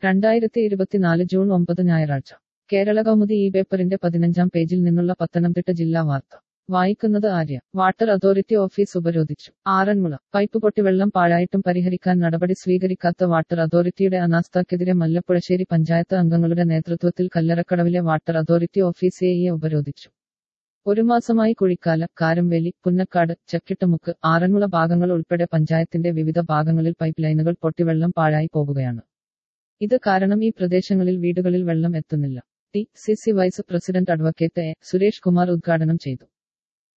രണ്ടായിരത്തി ഇരുപത്തിനാല് ജൂൺ ഒമ്പത് ഞായറാഴ്ച കേരള കൗമുദി ഈ പേപ്പറിന്റെ പതിനഞ്ചാം പേജിൽ നിന്നുള്ള പത്തനംതിട്ട ജില്ലാ വാർത്ത വായിക്കുന്നത് ആര്യ വാട്ടർ അതോറിറ്റി ഓഫീസ് ഉപരോധിച്ചു ആറന്മുള പൈപ്പ് പൊട്ടി വെള്ളം പാഴായിട്ടും പരിഹരിക്കാൻ നടപടി സ്വീകരിക്കാത്ത വാട്ടർ അതോറിറ്റിയുടെ അനാസ്ഥക്കെതിരെ മല്ലപ്പുഴശ്ശേരി പഞ്ചായത്ത് അംഗങ്ങളുടെ നേതൃത്വത്തിൽ കല്ലറക്കടവിലെ വാട്ടർ അതോറിറ്റി ഓഫീസ് എ ഉപരോധിച്ചു ഒരു മാസമായി കുഴിക്കാല കാരംവേലി പുന്നക്കാട് ചക്കിട്ടമുക്ക് ആറന്മുള ഭാഗങ്ങൾ ഉൾപ്പെടെ പഞ്ചായത്തിന്റെ വിവിധ ഭാഗങ്ങളിൽ പൈപ്പ് ലൈനുകൾ പൊട്ടിവെള്ളം പാഴായി പോകുകയാണ് ഇത് കാരണം ഈ പ്രദേശങ്ങളിൽ വീടുകളിൽ വെള്ളം എത്തുന്നില്ല T C C vice president advocate A Suresh Kumar ഉദ്ഘാടനം ചെയ്തു